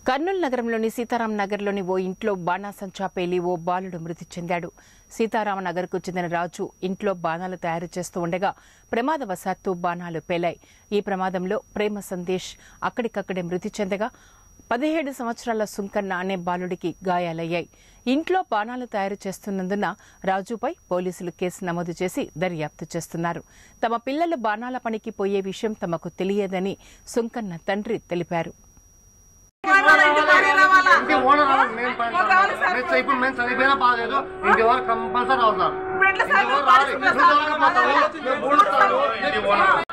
కర్నూలు నగరంలోని సీతారాం నగర్లోని ఓ ఇంట్లో బాణాసంచా పేలి ఓ బాలుడు మృతి చెందాడు సీతారామ నగర్కు చెందిన రాజు ఇంట్లో బాణాలు తయారు చేస్తూ ఉండగా ప్రమాదవశాత్తు బాణాలు పేలాయి ఈ ప్రమాదంలో ప్రేమ సందేశ్ అక్కడికక్కడే మృతి చెందగా పదిహేడు సంవత్సరాల సుంకన్న అనే బాలుడికి గాయాలయ్యాయి ఇంట్లో బాణాలు తయారు చేస్తున్నందున రాజుపై పోలీసులు కేసు నమోదు చేసి దర్యాప్తు చేస్తున్నారు తమ పిల్లలు బాణాల పనికి పోయే విషయం తమకు తెలియదని సుంకన్న తండ్రి తెలిపారు ఇంటి ఓనర్ రావాలి మెయిన్ పాయింట్ సార్. మేము చదివి మేము చదివిపోయినా బాగాలేదు ఇంటి ఓనర్ కంపల్సరీ రావాలి సార్ ఇంటి ఓనర్ రావాలి నువ్వు రాకపోతావు, మేము పూడుస్తాము. ఇంటి ఓనర్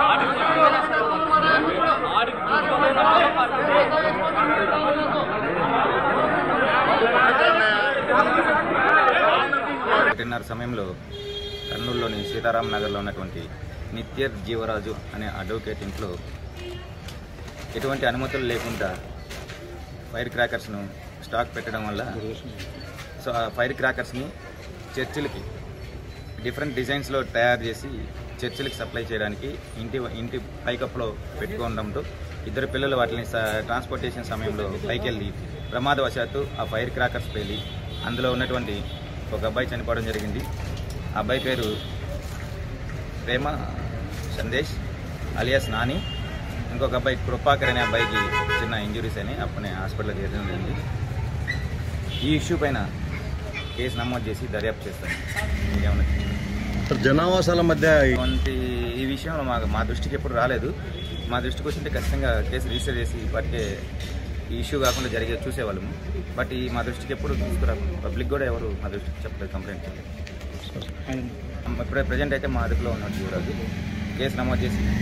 ఒకటిన్నర సమయంలో కర్నూలులోని సీతారాం నగర్లో ఉన్నటువంటి నిత్య జీవరాజు అనే అడ్వకేట్ ఇంట్లో ఎటువంటి అనుమతులు లేకుండా ఫైర్ క్రాకర్స్ను స్టాక్ పెట్టడం వల్ల సో ఆ ఫైర్ క్రాకర్స్ని చర్చిలకి డిఫరెంట్ డిజైన్స్లో తయారు చేసి చర్చిలకి సప్లై చేయడానికి ఇంటి ఇంటి పైకప్పులో పెట్టుకోవడంతో ఇద్దరు పిల్లలు వాటిని స- ట్రాన్స్పోర్టేషన్ సమయంలో పైకి వెళ్ళి ప్రమాదవశాత్తు ఆ ఫైర్ క్రాకర్స్ పేలి అందులో ఉన్నటువంటి ఒక అబ్బాయి చనిపోవడం జరిగింది ఆ అబ్బాయి పేరు ప్రేమ సందేశ్ అలియాస్ నాని ఇంకొక అబ్బాయి కృపాకర్ అనే అబ్బాయికి చిన్న ఇంజురీస్ అని అప్పుడే హాస్పిటల్కి చేరడం జరిగింది ఈ ఇష్యూ పైన కేసు నమోదు చేసి దర్యాప్తు చేస్తాను ఇంకేమన్నా జనావాసాల మధ్య ఇటువంటి ఈ విషయంలో మా మా దృష్టికి ఎప్పుడు రాలేదు మా దృష్టికి వచ్చింటే ఖచ్చితంగా కేసు రిజిస్టర్ చేసి ఇప్పటికే ఈ ఇష్యూ కాకుండా జరిగే చూసేవాళ్ళము బట్ ఈ మా దృష్టికి ఎప్పుడు తీసుకురా పబ్లిక్ కూడా ఎవరు మా దృష్టికి చెప్పలేదు కంప్లైంట్ చేయలేదు ఇప్పుడే ప్రజెంట్ అయితే మా అదుపులో ఉన్నట్టు కేసు నమోదు చేసి